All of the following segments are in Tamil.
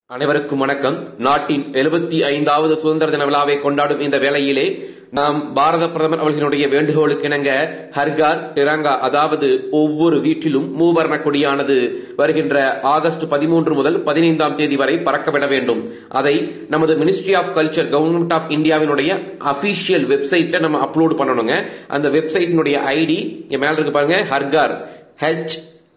அனைவருக்கும் வணக்கம் நாட்டின் எழுபத்தி ஐந்தாவது சுதந்திர தின விழாவை கொண்டாடும் இந்த வேளையிலே நாம் பாரத பிரதமர் அவர்களுடைய வேண்டுகோளுக்கு இணங்க ஹர்கார் திரங்கா அதாவது ஒவ்வொரு வீட்டிலும் மூவர்ண கொடியானது வருகின்ற ஆகஸ்ட் பதிமூன்று முதல் பதினைந்தாம் தேதி வரை பறக்கவிட வேண்டும் அதை நமது ministry of culture government of இந்தியாவினுடைய அபிஷியல் வெப்சைட்ல நம்ம அப்லோட் பண்ணணுங்க அந்த வெப்சைட்டினுடைய ஐடி இங்க மேல இருக்கு பாருங்க ஹர்கார் ஹெச்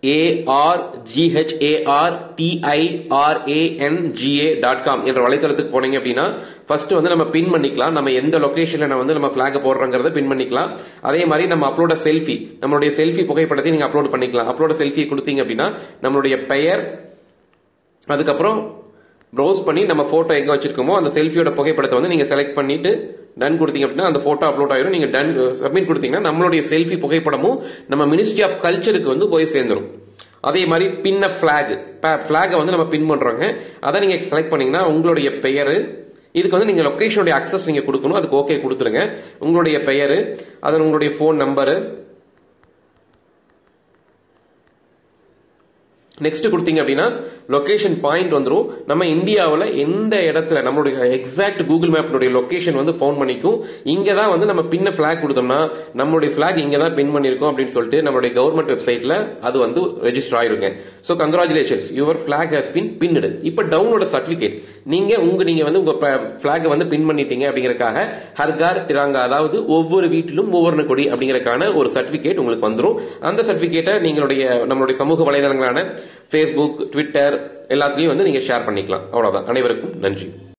ஏஆர்ஜிஹெச்ஏஆர்டிஐஆர்ஏஎன்ஜிஏ டாட் காம் என்ற வலைத்தளத்துக்கு போனீங்க அப்படின்னா ஃபர்ஸ்ட் வந்து நம்ம பின் பண்ணிக்கலாம் நம்ம எந்த லொகேஷன்ல நம்ம வந்து நம்ம பிளாக் போடுறோங்கிறத பின் பண்ணிக்கலாம் அதே மாதிரி நம்ம அப்லோட செல்ஃபி நம்மளுடைய செல்ஃபி புகைப்படத்தை நீங்க அப்லோட் பண்ணிக்கலாம் அப்லோட செல்ஃபி கொடுத்தீங்க அப்படின்னா நம்மளுடைய பெயர் அதுக்கப்புறம் ப்ரௌஸ் பண்ணி நம்ம போட்டோ எங்க வச்சிருக்கோமோ அந்த செல்ஃபியோட புகைப்படத்தை வந்து நீங்க செலக்ட் பண்ணிட்டு டன் கொடுத்தீங்க அப்படின்னா அந்த போட்டோ அப்லோட் ஆயிரும் நீங்க டன் சப்மிட் கொடுத்தீங்கன்னா நம்மளுடைய செல்ஃபி புகைப்படமும் நம்ம மினிஸ்ட்ரி ஆஃப் கல்ச்சருக்கு வந்து போய் சேர்ந்துரும் அதே மாதிரி பின்ன பிளாக் பிளாகை வந்து நம்ம பின் பண்றோங்க அதை நீங்க செலக்ட் பண்ணீங்கன்னா உங்களுடைய பெயர் இதுக்கு வந்து நீங்க லொகேஷனுடைய அக்சஸ் நீங்க கொடுக்கணும் அதுக்கு ஓகே கொடுத்துருங்க உங்களுடைய பெயர் அதன் உங்களுடைய ஃபோன் நம்பரு நெக்ஸ்ட் கொடுத்தீங்க அப்படின்னா லொகேஷன் பாயிண்ட் வந்துடும் நம்ம இந்தியாவில் எந்த இடத்துல நம்மளுடைய எக்ஸாக்ட் கூகுள் மேப்னுடைய லொகேஷன் வந்து ஃபவுண்ட் பண்ணிக்கும் இங்க தான் வந்து நம்ம பின்ன பிளாக் கொடுத்தோம்னா நம்மளுடைய பிளாக் இங்க தான் பின் பண்ணிருக்கோம் அப்படின்னு சொல்லிட்டு நம்மளுடைய கவர்மெண்ட் வெப்சைட்ல அது வந்து ரெஜிஸ்டர் ஆயிருங்க so congratulations your block has been பின்னடு இப்போ டவுன்லோட சர்டிபிகேட் நீங்க உங்க நீங்க வந்து உங்க பிளாக் வந்து பின் பண்ணிட்டீங்க அப்படிங்கறக்காக ஹர்கார் திராங்கா அதாவது ஒவ்வொரு வீட்டிலும் ஒவ்வொரு கொடி அப்படிங்கறக்கான ஒரு சர்டிபிகேட் உங்களுக்கு வந்துடும் அந்த சர்டிபிகேட்டை நீங்களுடைய நம்மளுடைய சமூக வலைதளங்களான ஃபேஸ்புக் ட்விட்டர் எல்லாத்துலயும் வந்து நீங்க ஷேர் பண்ணிக்கலாம் அவ்வளவுதான் அனைவருக்கும் நன்றி